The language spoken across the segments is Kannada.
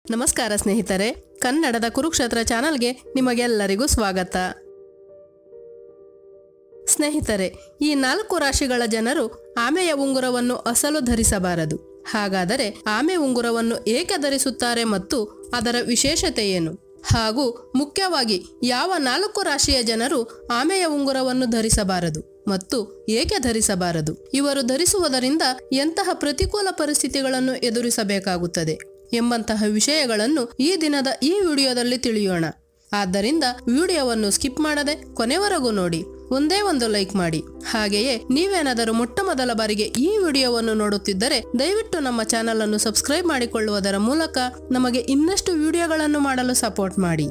ನಮಸ್ಕಾರ ಸ್ನೇಹಿತರೆ ಕನ್ನಡದ ಕುರುಕ್ಷೇತ್ರ ಚಾನಲ್ಗೆ ನಿಮಗೆಲ್ಲರಿಗೂ ಸ್ವಾಗತ ಸ್ನೇಹಿತರೆ ಈ ನಾಲ್ಕು ರಾಶಿಗಳ ಜನರು ಆಮೆಯ ಉಂಗುರವನ್ನು ಅಸಲು ಧರಿಸಬಾರದು ಹಾಗಾದರೆ ಆಮೆ ಉಂಗುರವನ್ನು ಏಕೆ ಧರಿಸುತ್ತಾರೆ ಮತ್ತು ಅದರ ವಿಶೇಷತೆ ಏನು ಹಾಗೂ ಮುಖ್ಯವಾಗಿ ಯಾವ ನಾಲ್ಕು ರಾಶಿಯ ಜನರು ಆಮೆಯ ಉಂಗುರವನ್ನು ಧರಿಸಬಾರದು ಮತ್ತು ಏಕೆ ಧರಿಸಬಾರದು ಇವರು ಧರಿಸುವುದರಿಂದ ಎಂತಹ ಪ್ರತಿಕೂಲ ಪರಿಸ್ಥಿತಿಗಳನ್ನು ಎದುರಿಸಬೇಕಾಗುತ್ತದೆ ಎಂಬಂತಹ ವಿಷಯಗಳನ್ನು ಈ ದಿನದ ಈ ವಿಡಿಯೋದಲ್ಲಿ ತಿಳಿಯೋಣ ಆದ್ದರಿಂದ ವಿಡಿಯೋವನ್ನು ಸ್ಕಿಪ್ ಮಾಡದೆ ಕೊನೆವರೆಗೂ ನೋಡಿ ಒಂದೇ ಒಂದು ಲೈಕ್ ಮಾಡಿ ಹಾಗೆಯೇ ನೀವೇನಾದರೂ ಮೊಟ್ಟ ಮೊದಲ ಬಾರಿಗೆ ಈ ವಿಡಿಯೋವನ್ನು ನೋಡುತ್ತಿದ್ದರೆ ದಯವಿಟ್ಟು ನಮ್ಮ ಚಾನಲ್ ಅನ್ನು ಸಬ್ಸ್ಕ್ರೈಬ್ ಮಾಡಿಕೊಳ್ಳುವುದರ ಮೂಲಕ ನಮಗೆ ಇನ್ನಷ್ಟು ವಿಡಿಯೋಗಳನ್ನು ಮಾಡಲು ಸಪೋರ್ಟ್ ಮಾಡಿ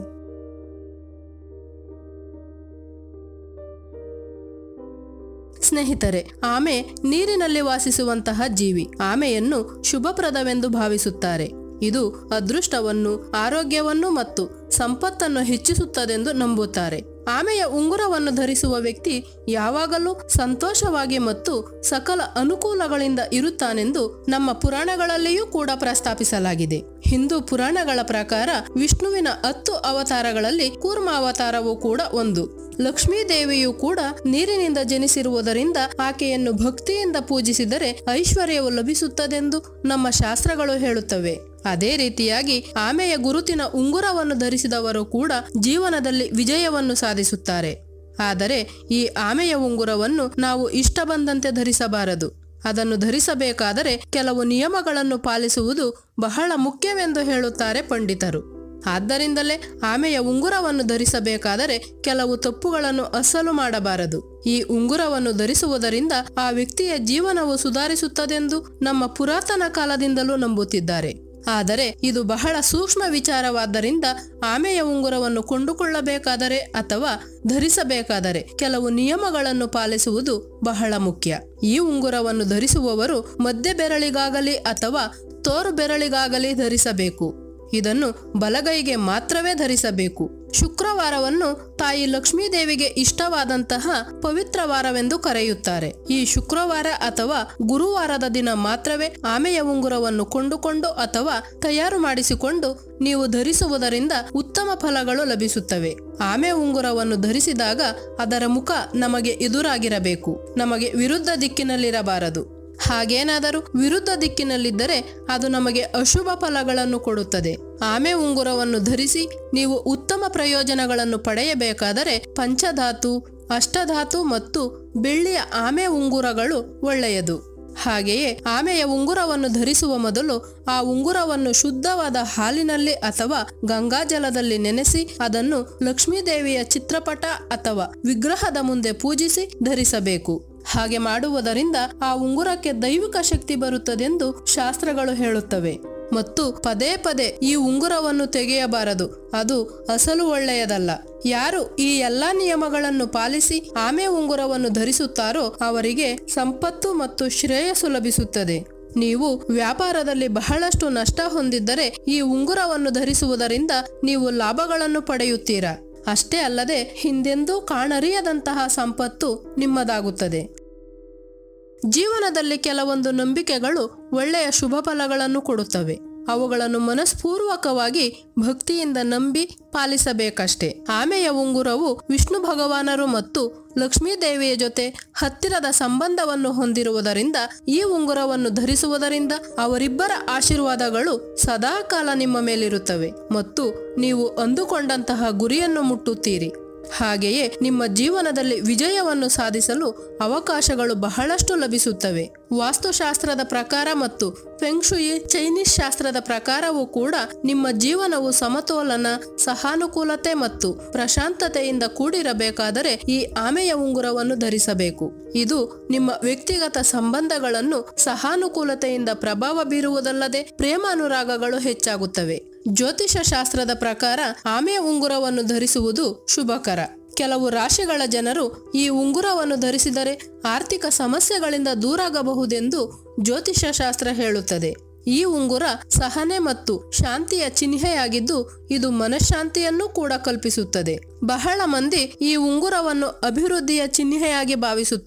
ಸ್ನೇಹಿತರೆ ಆಮೆ ನೀರಿನಲ್ಲಿ ವಾಸಿಸುವಂತಹ ಜೀವಿ ಆಮೆಯನ್ನು ಶುಭಪ್ರದವೆಂದು ಭಾವಿಸುತ್ತಾರೆ ಇದು ಅದೃಷ್ಟವನ್ನು ಆರೋಗ್ಯವನ್ನು ಮತ್ತು ಸಂಪತ್ತನ್ನು ಹೆಚ್ಚಿಸುತ್ತದೆಂದು ನಂಬುತ್ತಾರೆ ಆಮೆಯ ಉಂಗುರವನ್ನು ಧರಿಸುವ ವ್ಯಕ್ತಿ ಯಾವಾಗಲೂ ಸಂತೋಷವಾಗಿ ಮತ್ತು ಸಕಲ ಅನುಕೂಲಗಳಿಂದ ಇರುತ್ತಾನೆಂದು ನಮ್ಮ ಪುರಾಣಗಳಲ್ಲಿಯೂ ಕೂಡ ಪ್ರಸ್ತಾಪಿಸಲಾಗಿದೆ ಹಿಂದೂ ಪುರಾಣಗಳ ಪ್ರಕಾರ ವಿಷ್ಣುವಿನ ಹತ್ತು ಅವತಾರಗಳಲ್ಲಿ ಕೂರ್ಮ ಅವತಾರವೂ ಕೂಡ ಒಂದು ಲಕ್ಷ್ಮೀ ದೇವಿಯು ಕೂಡ ನೀರಿನಿಂದ ಜನಿಸಿರುವುದರಿಂದ ಆಕೆಯನ್ನು ಭಕ್ತಿಯಿಂದ ಪೂಜಿಸಿದರೆ ಐಶ್ವರ್ಯವು ಲಭಿಸುತ್ತದೆಂದು ನಮ್ಮ ಶಾಸ್ತ್ರಗಳು ಹೇಳುತ್ತವೆ ಅದೇ ರೀತಿಯಾಗಿ ಆಮೆಯ ಗುರುತಿನ ಉಂಗುರವನ್ನು ಧರಿಸಿದವರು ಕೂಡ ಜೀವನದಲ್ಲಿ ವಿಜಯವನ್ನು ಸಾಧಿಸುತ್ತಾರೆ ಆದರೆ ಈ ಆಮೆಯ ಉಂಗುರವನ್ನು ನಾವು ಇಷ್ಟ ಬಂದಂತೆ ಧರಿಸಬಾರದು ಅದನ್ನು ಧರಿಸಬೇಕಾದರೆ ಕೆಲವು ನಿಯಮಗಳನ್ನು ಪಾಲಿಸುವುದು ಬಹಳ ಮುಖ್ಯವೆಂದು ಹೇಳುತ್ತಾರೆ ಪಂಡಿತರು ಆದ್ದರಿಂದಲೇ ಆಮೆಯ ಉಂಗುರವನ್ನು ಧರಿಸಬೇಕಾದರೆ ಕೆಲವು ತಪ್ಪುಗಳನ್ನು ಅಸಲು ಮಾಡಬಾರದು ಈ ಉಂಗುರವನ್ನು ಧರಿಸುವುದರಿಂದ ಆ ವ್ಯಕ್ತಿಯ ಜೀವನವು ಸುಧಾರಿಸುತ್ತದೆಂದು ನಮ್ಮ ಪುರಾತನ ಕಾಲದಿಂದಲೂ ನಂಬುತ್ತಿದ್ದಾರೆ ಆದರೆ ಇದು ಬಹಳ ಸೂಕ್ಷ್ಮ ವಿಚಾರವಾದ್ದರಿಂದ ಆಮೆಯ ಉಂಗುರವನ್ನು ಕೊಂಡುಕೊಳ್ಳಬೇಕಾದರೆ ಅಥವಾ ಧರಿಸಬೇಕಾದರೆ ಕೆಲವು ನಿಯಮಗಳನ್ನು ಪಾಲಿಸುವುದು ಬಹಳ ಮುಖ್ಯ ಈ ಉಂಗುರವನ್ನು ಧರಿಸುವವರು ಮಧ್ಯ ಬೆರಳಿಗಾಗಲಿ ಅಥವಾ ತೋರು ಬೆರಳಿಗಾಗಲಿ ಧರಿಸಬೇಕು ಇದನ್ನು ಬಲಗೈಗೆ ಮಾತ್ರವೇ ಧರಿಸಬೇಕು ಶುಕ್ರವಾರವನ್ನು ತಾಯಿ ಲಕ್ಷ್ಮೀ ದೇವಿಗೆ ಇಷ್ಟವಾದಂತಹ ಪವಿತ್ರ ವಾರವೆಂದು ಕರೆಯುತ್ತಾರೆ ಈ ಶುಕ್ರವಾರ ಅಥವಾ ಗುರುವಾರದ ದಿನ ಮಾತ್ರವೇ ಆಮೆಯ ಉಂಗುರವನ್ನು ಕೊಂಡುಕೊಂಡು ಅಥವಾ ತಯಾರು ಮಾಡಿಸಿಕೊಂಡು ನೀವು ಧರಿಸುವುದರಿಂದ ಉತ್ತಮ ಫಲಗಳು ಲಭಿಸುತ್ತವೆ ಆಮೆ ಉಂಗುರವನ್ನು ಧರಿಸಿದಾಗ ಅದರ ಮುಖ ನಮಗೆ ಎದುರಾಗಿರಬೇಕು ನಮಗೆ ವಿರುದ್ಧ ದಿಕ್ಕಿನಲ್ಲಿರಬಾರದು ಹಾಗೇನಾದರೂ ವಿರುದ್ಧ ದಿಕ್ಕಿನಲ್ಲಿದ್ದರೆ ಅದು ನಮಗೆ ಅಶುಭ ಫಲಗಳನ್ನು ಕೊಡುತ್ತದೆ ಆಮೆ ಉಂಗುರವನ್ನು ಧರಿಸಿ ನೀವು ಉತ್ತಮ ಪ್ರಯೋಜನಗಳನ್ನು ಪಡೆಯಬೇಕಾದರೆ ಪಂಚಧಾತು ಅಷ್ಟಧಾತು ಮತ್ತು ಬೆಳ್ಳಿಯ ಆಮೆ ಉಂಗುರಗಳು ಒಳ್ಳೆಯದು ಹಾಗೆಯೇ ಆಮೆಯ ಉಂಗುರವನ್ನು ಧರಿಸುವ ಮೊದಲು ಆ ಉಂಗುರವನ್ನು ಶುದ್ಧವಾದ ಹಾಲಿನಲ್ಲಿ ಅಥವಾ ಗಂಗಾಜಲದಲ್ಲಿ ನೆನೆಸಿ ಅದನ್ನು ಲಕ್ಷ್ಮೀದೇವಿಯ ಚಿತ್ರಪಟ ಅಥವಾ ವಿಗ್ರಹದ ಮುಂದೆ ಪೂಜಿಸಿ ಧರಿಸಬೇಕು ಹಾಗೆ ಮಾಡುವುದರಿಂದ ಆ ಉಂಗುರಕ್ಕೆ ದೈವಿಕ ಶಕ್ತಿ ಬರುತ್ತದೆಂದು ಶಾಸ್ತ್ರಗಳು ಹೇಳುತ್ತವೆ ಮತ್ತು ಪದೇ ಪದೇ ಈ ಉಂಗುರವನ್ನು ತೆಗೆಯಬಾರದು ಅದು ಅಸಲು ಒಳ್ಳೆಯದಲ್ಲ ಯಾರು ಈ ಎಲ್ಲಾ ನಿಯಮಗಳನ್ನು ಪಾಲಿಸಿ ಆಮೆ ಉಂಗುರವನ್ನು ಧರಿಸುತ್ತಾರೋ ಅವರಿಗೆ ಸಂಪತ್ತು ಮತ್ತು ಶ್ರೇಯಸ್ಸು ಲಭಿಸುತ್ತದೆ ನೀವು ವ್ಯಾಪಾರದಲ್ಲಿ ಬಹಳಷ್ಟು ನಷ್ಟ ಹೊಂದಿದ್ದರೆ ಈ ಉಂಗುರವನ್ನು ಧರಿಸುವುದರಿಂದ ನೀವು ಲಾಭಗಳನ್ನು ಪಡೆಯುತ್ತೀರಾ ಅಷ್ಟೇ ಅಲ್ಲದೆ ಹಿಂದೆಂದೂ ಕಾಣರಿಯದಂತಹ ಸಂಪತ್ತು ನಿಮ್ಮದಾಗುತ್ತದೆ ಜೀವನದಲ್ಲಿ ಕೆಲವೊಂದು ನಂಬಿಕೆಗಳು ಒಳ್ಳೆಯ ಶುಭ ಫಲಗಳನ್ನು ಕೊಡುತ್ತವೆ ಅವುಗಳನ್ನು ಮನಸ್ಪೂರ್ವಕವಾಗಿ ಭಕ್ತಿಯಿಂದ ನಂಬಿ ಪಾಲಿಸಬೇಕಷ್ಟೇ ಆಮೆಯ ಉಂಗುರವು ವಿಷ್ಣು ಭಗವಾನರು ಮತ್ತು ಲಕ್ಷ್ಮೀ ದೇವಿಯ ಜೊತೆ ಹತ್ತಿರದ ಸಂಬಂಧವನ್ನು ಹೊಂದಿರುವುದರಿಂದ ಈ ಉಂಗುರವನ್ನು ಧರಿಸುವುದರಿಂದ ಅವರಿಬ್ಬರ ಆಶೀರ್ವಾದಗಳು ಸದಾಕಾಲ ನಿಮ್ಮ ಮೇಲಿರುತ್ತವೆ ಮತ್ತು ನೀವು ಅಂದುಕೊಂಡಂತಹ ಗುರಿಯನ್ನು ಮುಟ್ಟುತ್ತೀರಿ ಹಾಗೆಯೇ ನಿಮ್ಮ ಜೀವನದಲ್ಲಿ ವಿಜಯವನ್ನು ಸಾಧಿಸಲು ಅವಕಾಶಗಳು ಬಹಳಷ್ಟು ಲಭಿಸುತ್ತವೆ ವಾಸ್ತುಶಾಸ್ತ್ರದ ಪ್ರಕಾರ ಮತ್ತು ಫೆಂಕ್ಷುಯಿ ಚೈನೀಸ್ ಶಾಸ್ತ್ರದ ಪ್ರಕಾರವೂ ಕೂಡ ನಿಮ್ಮ ಜೀವನವು ಸಮತೋಲನ ಸಹಾನುಕೂಲತೆ ಮತ್ತು ಪ್ರಶಾಂತತೆಯಿಂದ ಕೂಡಿರಬೇಕಾದರೆ ಈ ಆಮೆಯ ಉಂಗುರವನ್ನು ಧರಿಸಬೇಕು ಇದು ನಿಮ್ಮ ವ್ಯಕ್ತಿಗತ ಸಂಬಂಧಗಳನ್ನು ಸಹಾನುಕೂಲತೆಯಿಂದ ಪ್ರಭಾವ ಬೀರುವುದಲ್ಲದೆ ಪ್ರೇಮಾನುರಾಗಗಳು ಹೆಚ್ಚಾಗುತ್ತವೆ ಜ್ಯೋತಿಷ ಶಾಸ್ತ್ರದ ಪ್ರಕಾರ ಆಮೆ ಉಂಗುರವನ್ನು ಧರಿಸುವುದು ಶುಭಕರ ಕೆಲವು ರಾಶಿಗಳ ಜನರು ಈ ಉಂಗುರವನ್ನು ಧರಿಸಿದರೆ ಆರ್ಥಿಕ ಸಮಸ್ಯೆಗಳಿಂದ ದೂರಾಗಬಹುದೆಂದು ಜ್ಯೋತಿಷ ಶಾಸ್ತ್ರ ಹೇಳುತ್ತದೆ ಈ ಉಂಗುರ ಸಹನೆ ಮತ್ತು ಶಾಂತಿಯ ಚಿಹ್ನೆಯಾಗಿದ್ದು ಇದು ಮನಃಶಾಂತಿಯನ್ನು ಕೂಡ ಕಲ್ಪಿಸುತ್ತದೆ ಬಹಳ ಮಂದಿ ಈ ಉಂಗುರವನ್ನು ಅಭಿವೃದ್ಧಿಯ ಚಿಹ್ನೆಯಾಗಿ ಭಾವಿಸುತ್ತಾರೆ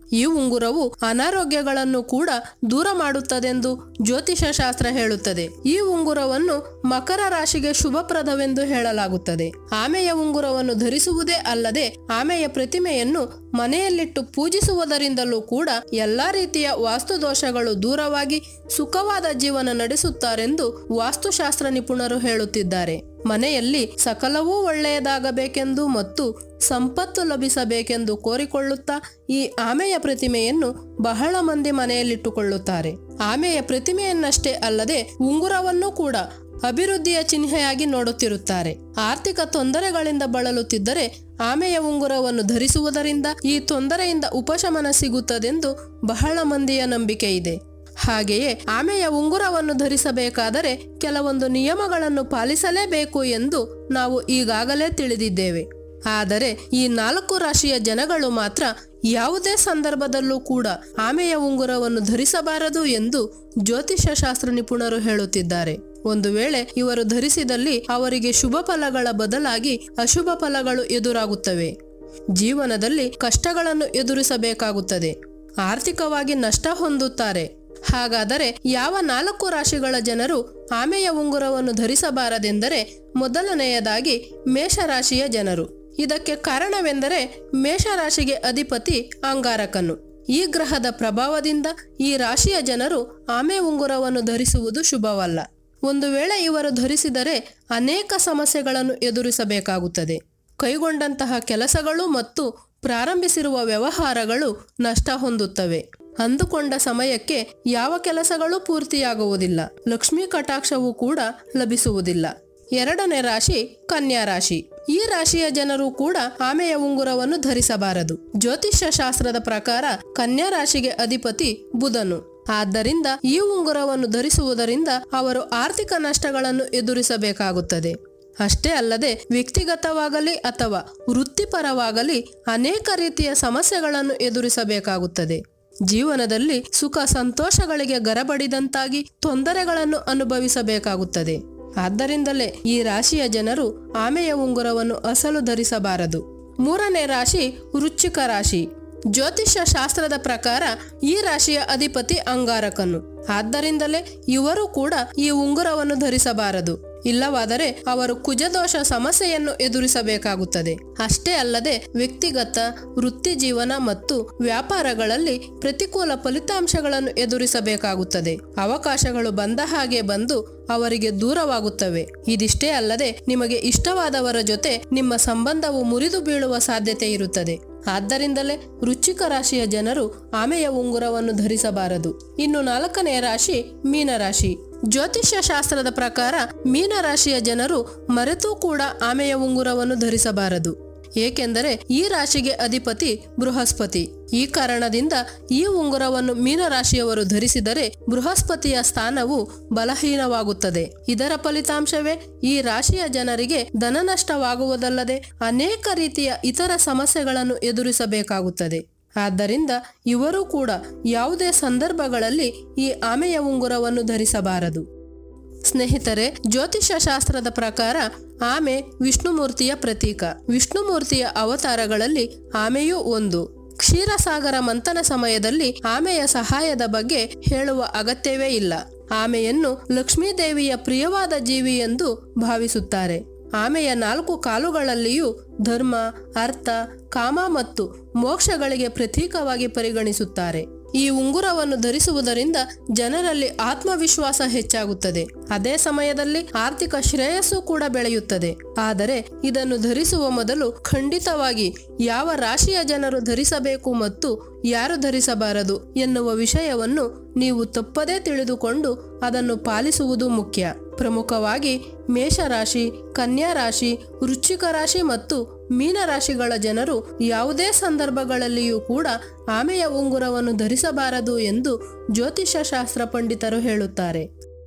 ಈ ಉಂಗುರವು ಅನಾರೋಗ್ಯಗಳನ್ನು ಕೂಡ ದೂರ ಮಾಡುತ್ತದೆಂದು ಜ್ಯೋತಿಷ ಶಾಸ್ತ್ರ ಹೇಳುತ್ತದೆ ಈ ಉಂಗುರವನ್ನು ಮಕರ ರಾಶಿಗೆ ಶುಭಪ್ರದವೆಂದು ಹೇಳಲಾಗುತ್ತದೆ ಆಮೆಯ ಉಂಗುರವನ್ನು ಧರಿಸುವುದೇ ಅಲ್ಲದೆ ಆಮೆಯ ಪ್ರತಿಮೆಯನ್ನು ಮನೆಯಲ್ಲಿಟ್ಟು ಪೂಜಿಸುವುದರಿಂದಲೂ ಕೂಡ ಎಲ್ಲಾ ರೀತಿಯ ವಾಸ್ತು ದೋಷಗಳು ದೂರವಾಗಿ ಸುಖವಾದ ಜೀವನ ನಡೆಸುತ್ತಾರೆಂದು ವಾಸ್ತುಶಾಸ್ತ್ರ ನಿಪುಣರು ಹೇಳುತ್ತಿದ್ದಾರೆ ಮನೆಯಲ್ಲಿ ಸಕಲವೂ ಒಳ್ಳೆಯದಾಗಬೇಕೆಂದು ಮತ್ತು ಸಂಪತ್ತು ಲಭಿಸಬೇಕೆಂದು ಕೋರಿಕೊಳ್ಳುತ್ತಾ ಈ ಆಮೆಯ ಪ್ರತಿಮೆಯನ್ನು ಬಹಳ ಮಂದಿ ಮನೆಯಲ್ಲಿಟ್ಟುಕೊಳ್ಳುತ್ತಾರೆ ಆಮೆಯ ಪ್ರತಿಮೆಯನ್ನಷ್ಟೇ ಅಲ್ಲದೆ ಉಂಗುರವನ್ನು ಕೂಡ ಅಭಿವೃದ್ಧಿಯ ಚಿಹ್ನೆಯಾಗಿ ನೋಡುತ್ತಿರುತ್ತಾರೆ ಆರ್ಥಿಕ ತೊಂದರೆಗಳಿಂದ ಬಳಲುತ್ತಿದ್ದರೆ ಆಮೆಯ ಉಂಗುರವನ್ನು ಧರಿಸುವುದರಿಂದ ಈ ತೊಂದರೆಯಿಂದ ಉಪಶಮನ ಸಿಗುತ್ತದೆಂದು ಬಹಳ ಮಂದಿಯ ನಂಬಿಕೆ ಇದೆ ಹಾಗೆಯೇ ಆಮೆಯ ಉಂಗುರವನ್ನು ಧರಿಸಬೇಕಾದರೆ ಕೆಲವೊಂದು ನಿಯಮಗಳನ್ನು ಪಾಲಿಸಲೇಬೇಕು ಎಂದು ನಾವು ಈಗಾಗಲೇ ತಿಳಿದಿದ್ದೇವೆ ಆದರೆ ಈ ನಾಲ್ಕು ರಾಶಿಯ ಜನಗಳು ಮಾತ್ರ ಯಾವುದೇ ಸಂದರ್ಭದಲ್ಲೂ ಕೂಡ ಆಮೆಯ ಉಂಗುರವನ್ನು ಧರಿಸಬಾರದು ಎಂದು ಜ್ಯೋತಿಷ್ಯ ಶಾಸ್ತ್ರ ನಿಪುಣರು ಹೇಳುತ್ತಿದ್ದಾರೆ ಒಂದು ವೇಳೆ ಇವರು ಧರಿಸಿದಲ್ಲಿ ಅವರಿಗೆ ಶುಭ ಫಲಗಳ ಬದಲಾಗಿ ಅಶುಭ ಫಲಗಳು ಎದುರಾಗುತ್ತವೆ ಜೀವನದಲ್ಲಿ ಕಷ್ಟಗಳನ್ನು ಎದುರಿಸಬೇಕಾಗುತ್ತದೆ ಆರ್ಥಿಕವಾಗಿ ನಷ್ಟ ಹೊಂದುತ್ತಾರೆ ಹಾಗಾದರೆ ಯಾವ ನಾಲ್ಕು ರಾಶಿಗಳ ಜನರು ಆಮೆಯ ಉಂಗುರವನ್ನು ಧರಿಸಬಾರದೆಂದರೆ ಮೊದಲನೆಯದಾಗಿ ಮೇಷರಾಶಿಯ ಜನರು ಇದಕ್ಕೆ ಕಾರಣವೆಂದರೆ ಮೇಷರಾಶಿಗೆ ಅಧಿಪತಿ ಅಂಗಾರಕನು ಈ ಗ್ರಹದ ಪ್ರಭಾವದಿಂದ ಈ ರಾಶಿಯ ಜನರು ಆಮೆ ಉಂಗುರವನ್ನು ಧರಿಸುವುದು ಶುಭವಲ್ಲ ಒಂದು ವೇಳೆ ಇವರು ಧರಿಸಿದರೆ ಅನೇಕ ಸಮಸ್ಯೆಗಳನ್ನು ಎದುರಿಸಬೇಕಾಗುತ್ತದೆ ಕೈಗೊಂಡಂತಹ ಕೆಲಸಗಳು ಮತ್ತು ಪ್ರಾರಂಭಿಸಿರುವ ವ್ಯವಹಾರಗಳು ನಷ್ಟ ಹೊಂದುತ್ತವೆ ಅಂದುಕೊಂಡ ಸಮಯಕ್ಕೆ ಯಾವ ಕೆಲಸಗಳು ಪೂರ್ತಿಯಾಗುವುದಿಲ್ಲ ಲಕ್ಷ್ಮೀ ಕಟಾಕ್ಷವೂ ಕೂಡ ಲಭಿಸುವುದಿಲ್ಲ ಎರಡನೇ ರಾಶಿ ಕನ್ಯಾ ರಾಶಿ ಈ ರಾಶಿಯ ಜನರು ಕೂಡ ಆಮೆಯ ಉಂಗುರವನ್ನು ಧರಿಸಬಾರದು ಜ್ಯೋತಿಷ್ಯ ಶಾಸ್ತ್ರದ ಪ್ರಕಾರ ಕನ್ಯಾ ರಾಶಿಗೆ ಅಧಿಪತಿ ಬುಧನು ಆದ್ದರಿಂದ ಈ ಉಂಗುರವನ್ನು ಧರಿಸುವುದರಿಂದ ಅವರು ಆರ್ಥಿಕ ನಷ್ಟಗಳನ್ನು ಎದುರಿಸಬೇಕಾಗುತ್ತದೆ ಅಷ್ಟೇ ಅಲ್ಲದೆ ವ್ಯಕ್ತಿಗತವಾಗಲಿ ಅಥವಾ ವೃತ್ತಿಪರವಾಗಲಿ ಅನೇಕ ರೀತಿಯ ಸಮಸ್ಯೆಗಳನ್ನು ಎದುರಿಸಬೇಕಾಗುತ್ತದೆ ಜೀವನದಲ್ಲಿ ಸುಖ ಸಂತೋಷಗಳಿಗೆ ಗರಬಡಿದಂತಾಗಿ ತೊಂದರೆಗಳನ್ನು ಅನುಭವಿಸಬೇಕಾಗುತ್ತದೆ ಆದ್ದರಿಂದಲೇ ಈ ರಾಶಿಯ ಜನರು ಆಮೆಯ ಉಂಗುರವನ್ನು ಅಸಲು ಧರಿಸಬಾರದು ಮೂರನೇ ರಾಶಿ ವೃಶ್ಚಿಕ ರಾಶಿ ಜ್ಯೋತಿಷ್ಯ ಶಾಸ್ತ್ರದ ಪ್ರಕಾರ ಈ ರಾಶಿಯ ಅಧಿಪತಿ ಅಂಗಾರಕನು ಆದ್ದರಿಂದಲೇ ಇವರು ಕೂಡ ಈ ಉಂಗುರವನ್ನು ಧರಿಸಬಾರದು ಇಲ್ಲವಾದರೆ ಅವರು ಕುಜದೋಷ ಸಮಸ್ಯೆಯನ್ನು ಎದುರಿಸಬೇಕಾಗುತ್ತದೆ ಅಷ್ಟೇ ಅಲ್ಲದೆ ವ್ಯಕ್ತಿಗತ ವೃತ್ತಿ ಜೀವನ ಮತ್ತು ವ್ಯಾಪಾರಗಳಲ್ಲಿ ಪ್ರತಿಕೂಲ ಫಲಿತಾಂಶಗಳನ್ನು ಎದುರಿಸಬೇಕಾಗುತ್ತದೆ ಅವಕಾಶಗಳು ಬಂದ ಹಾಗೆ ಬಂದು ಅವರಿಗೆ ದೂರವಾಗುತ್ತವೆ ಇದಿಷ್ಟೇ ಅಲ್ಲದೆ ನಿಮಗೆ ಇಷ್ಟವಾದವರ ಜೊತೆ ನಿಮ್ಮ ಸಂಬಂಧವು ಮುರಿದು ಬೀಳುವ ಸಾಧ್ಯತೆ ಇರುತ್ತದೆ ಆದ್ದರಿಂದಲೇ ವೃಶ್ಚಿಕ ರಾಶಿಯ ಜನರು ಆಮೆಯ ಉಂಗುರವನ್ನು ಧರಿಸಬಾರದು ಇನ್ನು ನಾಲ್ಕನೇ ರಾಶಿ ಮೀನರಾಶಿ ಜ್ಯೋತಿಷ್ಯ ಶಾಸ್ತ್ರದ ಪ್ರಕಾರ ಮೀನರಾಶಿಯ ಜನರು ಮರೆತೂ ಕೂಡ ಆಮೆಯ ಉಂಗುರವನ್ನು ಧರಿಸಬಾರದು ಏಕೆಂದರೆ ಈ ರಾಶಿಗೆ ಅಧಿಪತಿ ಬೃಹಸ್ಪತಿ ಈ ಕಾರಣದಿಂದ ಈ ಉಂಗುರವನ್ನು ಮೀನರಾಶಿಯವರು ಧರಿಸಿದರೆ ಬೃಹಸ್ಪತಿಯ ಸ್ಥಾನವು ಬಲಹೀನವಾಗುತ್ತದೆ ಇದರ ಫಲಿತಾಂಶವೇ ಈ ರಾಶಿಯ ಜನರಿಗೆ ಧನನಷ್ಟವಾಗುವುದಲ್ಲದೆ ಅನೇಕ ರೀತಿಯ ಇತರ ಸಮಸ್ಯೆಗಳನ್ನು ಎದುರಿಸಬೇಕಾಗುತ್ತದೆ ಆದ್ದರಿಂದ ಇವರು ಕೂಡ ಯಾವುದೇ ಸಂದರ್ಭಗಳಲ್ಲಿ ಈ ಆಮೆಯ ಉಂಗುರವನ್ನು ಧರಿಸಬಾರದು ಸ್ನೇಹಿತರೆ ಜ್ಯೋತಿಷ್ಯ ಶಾಸ್ತ್ರದ ಪ್ರಕಾರ ಆಮೆ ವಿಷ್ಣುಮೂರ್ತಿಯ ಪ್ರತೀಕ ವಿಷ್ಣುಮೂರ್ತಿಯ ಅವತಾರಗಳಲ್ಲಿ ಆಮೆಯೂ ಒಂದು ಕ್ಷೀರಸಾಗರ ಮಂಥನ ಸಮಯದಲ್ಲಿ ಆಮೆಯ ಸಹಾಯದ ಬಗ್ಗೆ ಹೇಳುವ ಅಗತ್ಯವೇ ಇಲ್ಲ ಆಮೆಯನ್ನು ಲಕ್ಷ್ಮೀದೇವಿಯ ಪ್ರಿಯವಾದ ಜೀವಿ ಎಂದು ಭಾವಿಸುತ್ತಾರೆ ಆಮೆಯ ನಾಲ್ಕು ಕಾಲುಗಳಲ್ಲಿಯೂ ಧರ್ಮ ಅರ್ಥ ಕಾಮ ಮತ್ತು ಮೋಕ್ಷಗಳಿಗೆ ಪ್ರತೀಕವಾಗಿ ಪರಿಗಣಿಸುತ್ತಾರೆ ಈ ಉಂಗುರವನ್ನು ಧರಿಸುವುದರಿಂದ ಜನರಲ್ಲಿ ಆತ್ಮವಿಶ್ವಾಸ ಹೆಚ್ಚಾಗುತ್ತದೆ ಅದೇ ಸಮಯದಲ್ಲಿ ಆರ್ಥಿಕ ಶ್ರೇಯಸ್ಸು ಕೂಡ ಬೆಳೆಯುತ್ತದೆ ಆದರೆ ಇದನ್ನು ಧರಿಸುವ ಮೊದಲು ಖಂಡಿತವಾಗಿ ಯಾವ ರಾಶಿಯ ಜನರು ಧರಿಸಬೇಕು ಮತ್ತು ಯಾರು ಧರಿಸಬಾರದು ಎನ್ನುವ ವಿಷಯವನ್ನು ನೀವು ತಪ್ಪದೇ ತಿಳಿದುಕೊಂಡು ಅದನ್ನು ಪಾಲಿಸುವುದು ಮುಖ್ಯ ಪ್ರಮುಖವಾಗಿ ಮೇಷರಾಶಿ ಕನ್ಯಾ ರಾಶಿ ವೃಶ್ಚಿಕ ರಾಶಿ ಮತ್ತು ಮೀನರಾಶಿಗಳ ಜನರು ಯಾವುದೇ ಸಂದರ್ಭಗಳಲ್ಲಿಯೂ ಕೂಡ ಆಮೆಯ ಉಂಗುರವನ್ನು ಧರಿಸಬಾರದು ಎಂದು ಜ್ಯೋತಿಷ್ಯ ಶಾಸ್ತ್ರ ಪಂಡಿತರು ಹೇಳುತ್ತಾರೆ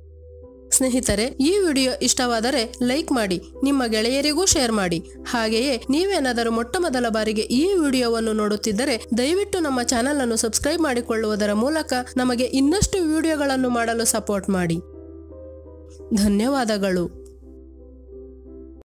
ಸ್ನೇಹಿತರೆ ಈ ವಿಡಿಯೋ ಇಷ್ಟವಾದರೆ ಲೈಕ್ ಮಾಡಿ ನಿಮ್ಮ ಗೆಳೆಯರಿಗೂ ಶೇರ್ ಮಾಡಿ ಹಾಗೆಯೇ ನೀವೇನಾದರೂ ಮೊಟ್ಟ ಮೊದಲ ಬಾರಿಗೆ ಈ ವಿಡಿಯೋವನ್ನು ನೋಡುತ್ತಿದ್ದರೆ ದಯವಿಟ್ಟು ನಮ್ಮ ಚಾನಲ್ ಅನ್ನು ಸಬ್ಸ್ಕ್ರೈಬ್ ಮಾಡಿಕೊಳ್ಳುವುದರ ಮೂಲಕ ನಮಗೆ ಇನ್ನಷ್ಟು ವಿಡಿಯೋಗಳನ್ನು ಮಾಡಲು ಸಪೋರ್ಟ್ ಮಾಡಿ ಧನ್ಯವಾದಗಳು